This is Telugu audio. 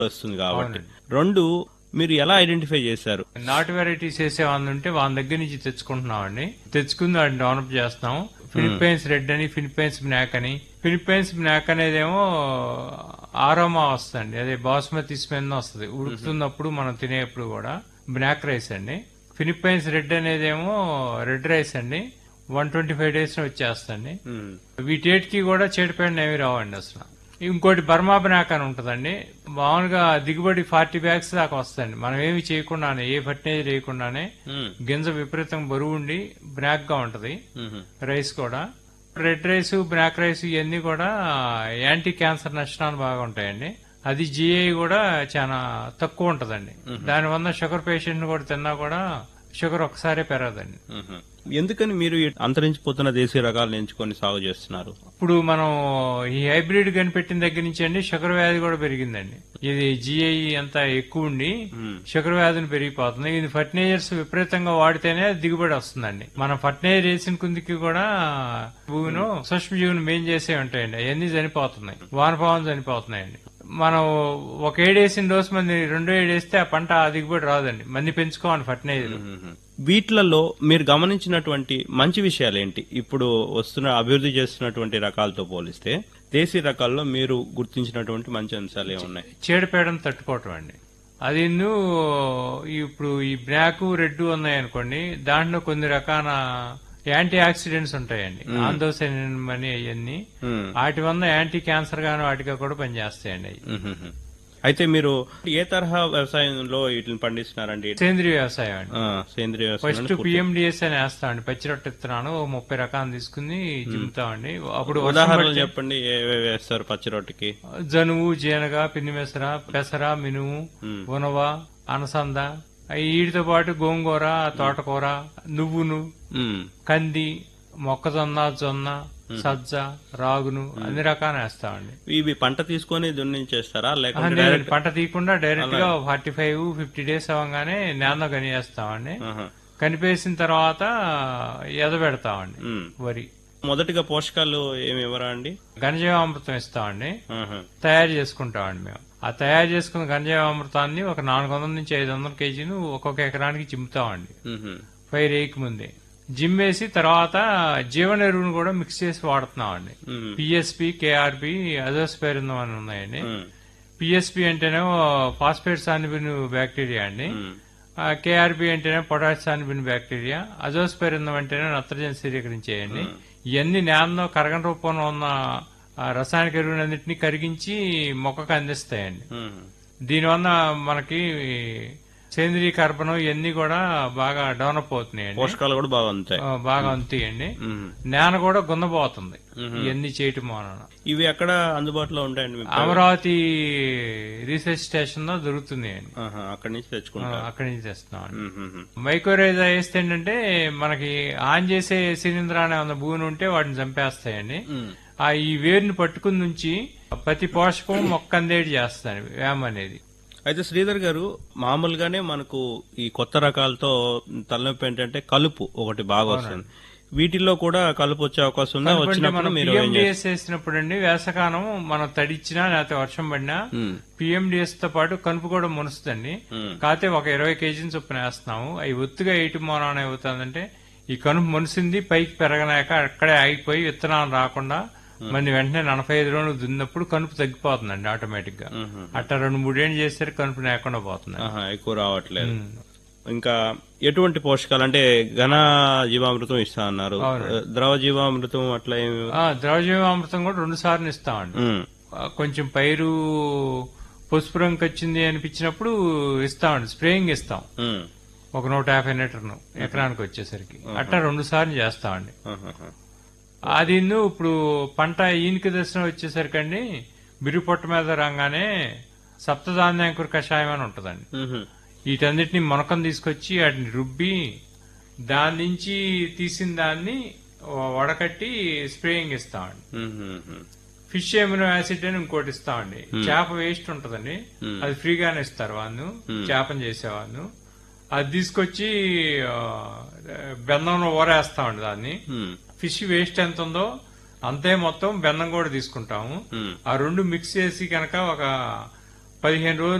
వస్తుంది కాబట్టి రెండు మీరు ఎలా ఐడెంటిఫై చేశారు నాటు వెరైటీస్ వేసే వాళ్ళు ఉంటే వాళ్ళ దగ్గర నుంచి తెచ్చుకుంటున్నామండి తెచ్చుకుని వాటిని డెవలప్ చేస్తాం ఫిలిప్పైన్స్ రెడ్ అని ఫిలిప్పైన్స్ బ్లాక్ అని ఫిలిప్పైన్స్ బ్లాక్ అనేదేమో ఆరోమా వస్తుంది అదే బాస్మతి స్మెల్ వస్తుంది ఉడుకుతున్నప్పుడు మనం తినేప్పుడు కూడా బ్లాక్ రైస్ అండి ఫిలిప్పైన్స్ రెడ్ అనేదేమో రెడ్ రైస్ అండి వన్ ట్వంటీ ఫైవ్ డేస్ వచ్చేస్తండి మ్మ్. వీటేటికి కూడా చీడపేడ ఏమి రావండి అసలు ఇంకోటి బర్మా బ్నాక్ అని ఉంటదండి మామూలుగా దిగుబడి ఫార్టీ బ్యాగ్స్ దాకా వస్తాయండి మనం ఏమి చేయకుండానే ఏ ఫర్టిలైజర్ వేయకుండానే మ్మ్. గింజ విపరీతం బరువు ఉండి బ్లాక్ గా ఉంటది మ్మ్. రైస్ కూడా రెడ్ రైస్ బ్లాక్ రైస్ ఇవన్నీ కూడా యాంటీ క్యాన్సర్ నష్టాలు బాగా ఉంటాయండి అది జిఐ కూడా చాలా తక్కువ ఉంటదండి దానివల్ల షుగర్ పేషెంట్ కూడా తిన్నా కూడా షుగర్ ఒకసారి పెరగదండి మ్మ్. ఎందుకని మీరు ఈ అంతరించిపోతున్న దేశీయ రకాలను ఎంచుకొని సాగు చేస్తున్నారు ఇప్పుడు మనం ఈ హైబ్రిడ్ కనిపెట్టిన దగ్గర నుంచి అండి షుగర్ వ్యాధి కూడా పెరిగిందండి ఇది జిఐ అంత ఎక్కువ ఉండి మ్మ్. షుగర్ వ్యాధిని పెరిగిపోతుంది ఇది ఫర్టిలైజర్స్ విపరీతంగా వాడితేనే దిగుబడి వస్తుందండి మనం ఫర్టిలైజర్ వేసిన కుందికి కూడా భూమిను సూక్ష్మజీవులు మేం చేసే ఉంటాయండి అవన్నీ చనిపోతున్నాయి వానపావం చనిపోతున్నాయండి మనం ఒక ఏడేసిన డోస్ మంది రెండో ఏడేస్తే ఆ పంట ఆ దిగుబడి రాదండి మంది పెంచుకోవాలి ఫర్టిలైజర్ మ్మ్. వీటిలలో మీరు గమనించినటువంటి మంచి విషయాలు ఏంటి ఇప్పుడు వస్తున్న అభివృద్ధి చేస్తున్నటువంటి రకాలతో పోలిస్తే దేశీయ రకాల్లో మీరు గుర్తించినటువంటి మంచి అంశాలు ఏమున్నాయి చీడపీడను తట్టుకోవటం అండి అది నువ్వు ఇప్పుడు ఈ బ్లాక్ రెడ్ ఉన్నాయి అనుకోండి దాంట్లో కొన్ని రకాల యాంటీ ఆక్సిడెంట్స్ ఉంటాయండి ఆందోసైన్ అని అవన్నీ మ్మ్. వాటి వల్ల యాంటీ క్యాన్సర్ గాను వాటిగా కూడా పనిచేస్తాయండి అవి మ్మ్. అయితే మీరు ఏ తరహా వ్యవసాయంలో వీటిని పండిస్తున్నారండి సేంద్రీయ వ్యవసాయం అండి ఆ, సేంద్రియ ఫస్ట్ వ్యవసాయం పిఎండిఎస్ అని వేస్తామండి పచ్చి రొట్టె విత్తనాలు ఓ ముప్పై రకాలు తీసుకుని జిమ్ముతామండి అప్పుడు వర్షం ఉదాహరణలు పడితే చెప్పండి ఏవేవి వేస్తారు పచ్చి రొట్టెకి జనువు జీనగ పిన్నిమెసర పెసర మినుము మ్మ్. ఉనవ అనసంద అయి వీటితో పాటు గోంగూర తోటకూర నువ్వును మ్మ్. కంది మొక్కజొన్న జొన్న సజ్జ రాగును అన్ని రకాలు వేస్తామండి ఇవి పంట తీసుకొని దున్నించేస్తారా ఆ, లేకుంటే లేదు, డైరెక్ట్ పంట తీయకుండా డైరెక్ట్ గా ఫార్టీ ఫైవ్ ఫిఫ్టీ డేస్ అవ్వగానే నేల కనివేస్తామండి ఆహా. కనిపేసిన తర్వాత ఎదబెడతామండి మ్మ్. వరి మొదటిగా పోషకాలు ఏమి ఇవ్వరా అండి ఘనజీవామృతం ఇస్తామండి ఆహా. తయారు చేసుకుంటామండి మేము ఆ తయారు చేసుకున్న గంజామృతాన్ని ఒక నాలుగు వందల నుంచి ఐదు వందల కేజీలు ఒక్కొక్క ఎకరానికి చిమ్ముతామండి మ్మ్. పైరు వేయక ముందే జిమ్ వేసి తర్వాత జీవన ఎరువును కూడా మిక్స్ చేసి వాడుతున్నామండి మ్మ్. పిఎస్పి కేఆర్పి అజోస్పైరిందం అని ఉన్నాయండి మ్మ్. పిఎస్పి అంటేనేమో ఫాస్ఫేట్ సానిబిన్ బ్యాక్టీరియా అండి మ్మ్. కేఆర్బి అంటేనే పొటాష్ సానిబిన్ బ్యాక్టీరియా అజోస్పైరిందం అంటేనే నత్రజని స్థిరీకరించేయండి ఇవన్నీ నేలలో కరగని రూపంలో ఉన్న ఆ రసాయనిక ఎరువులన్నింటినీ కరిగించి మొక్కకు అందిస్తాయండి మ్మ్. దీనివల్ల మనకి సేంద్రీయ కర్బనం ఇవన్నీ కూడా బాగా డెవలప్ అవుతున్నాయండి పోషకాలు కూడా బాగా ఉంటాయి ఆ, బాగా అందుతాయండి మ్మ్. నేల కూడా గున్నబోతుంది ఇవన్నీ చేయటం వలన ఇవి ఎక్కడ అందుబాటులో ఉంటాయండి మీకు? అమరావతి రీసెర్చ్ స్టేషన్ లో దొరుకుతున్నాయండి ఆహా, అక్కడి నుంచి ఆ, తెచ్చుకుంటారు అక్కడి నుంచి తెస్తున్నామండి మ్మ్. మ్మ్. మైక్రోరైజా వేస్తే ఏంటంటే మనకి ఆన్ చేసే శిలీంధ్రాన్ని ఉన్న భూమి ఉంటే వాటిని చంపేస్తాయండి మ్మ్. ఆ ఈ వేరుని పట్టుకుని నుంచి ప్రతి పోషకం మొక్క అందేటి చేస్తాను వేమ అనేది అయితే శ్రీధర్ గారు మామూలుగానే మనకు ఈ కొత్త రకాలతో తలనొప్పి ఏంటంటే కలుపు ఒకటి బాగా వస్తుంది వీటిల్లో కూడా కలుపు వచ్చే అవకాశం ఉందా ఎందుకంటే వచ్చినప్పుడు మనం మీరు ఏం చేస్తారు? పిఎండిఎస్ వేసినప్పుడు అండి వేసకాలం మనం తడిచ్చినా లేకపోతే వర్షం పడినా మ్మ్. పిఎండిఎస్ తో పాటు కనుపు కూడా మునుస్తుందండి మ్మ్. కాకపోతే ఒక ఇరవై కేజీని చొప్పున వేస్తున్నాము అవి ఒత్తుగా వేయటం మూలాన ఏమవుతుందంటే ఈ కనుపు మునిసింది పైకి పెరగనాక అక్కడే ఆగిపోయి విత్తనాలు రాకుండా మళ్ళీ వెంటనే నలభై ఐదు రోజులు దున్నప్పుడు కనుపు తగ్గిపోతుందండి ఆటోమేటిక్ గా మ్మ్. అట్లా రెండు మూడేళ్ళు చేస్తే కనుపు లేకుండా పోతుంది ఆహా, ఎక్కువ రావట్లేదు ఇంకా ఎటువంటి పోషకాలు అంటే ఘన జీవామృతం ఇస్తా అన్నారు ద్రవ జీవామృతం అట్లా ఏమి ఆ, ద్రవజీవామృతం కూడా రెండు సార్లు ఇస్తామండి మ్మ్. ఆ, కొంచెం పైరు పసుపు రంగు వచ్చింది అనిపించినప్పుడు ఇస్తామండి స్ప్రేయింగ్ ఇస్తాం మ్మ్. ఒక నూట యాభై లీటర్ను ఎకరానికి వచ్చేసరికి అట్లా రెండు సార్లు చేస్తామండి ఆహాహా. అది ఇన్ను ఇప్పుడు పంట ఈనిక దర్శనం వచ్చేసరికి అండి బిరుగు పొట్ట మీద రాగానే సప్తధాన్యాంకుర కషాయం అని ఉంటదండి మ్మ్. వీటన్నిటిని మొనకం తీసుకొచ్చి వాటిని రుబ్బి దాని నుంచి తీసిన దాన్ని వడకట్టి స్ప్రేయింగ్ ఇస్తామండి మ్మ్. ఫిష్ ఎమినో యాసిడ్ అని ఇంకోటి ఇస్తామండి చేప వేస్ట్ ఉంటదండి అది ఫ్రీగానే ఇస్తారు వాళ్ళు చేపను చేసేవాళ్ళు అది తీసుకొచ్చి ఆ, బెల్లంలో ఊరేస్తామండి దాన్ని మ్మ్. ఫిష్ వేస్ట్ ఎంత ఉందో అంతే మొత్తం బెల్లం కూడా తీసుకుంటాము మ్మ్. ఆ రెండు మిక్స్ చేసి కనుక ఒక పదిహేను రోజులు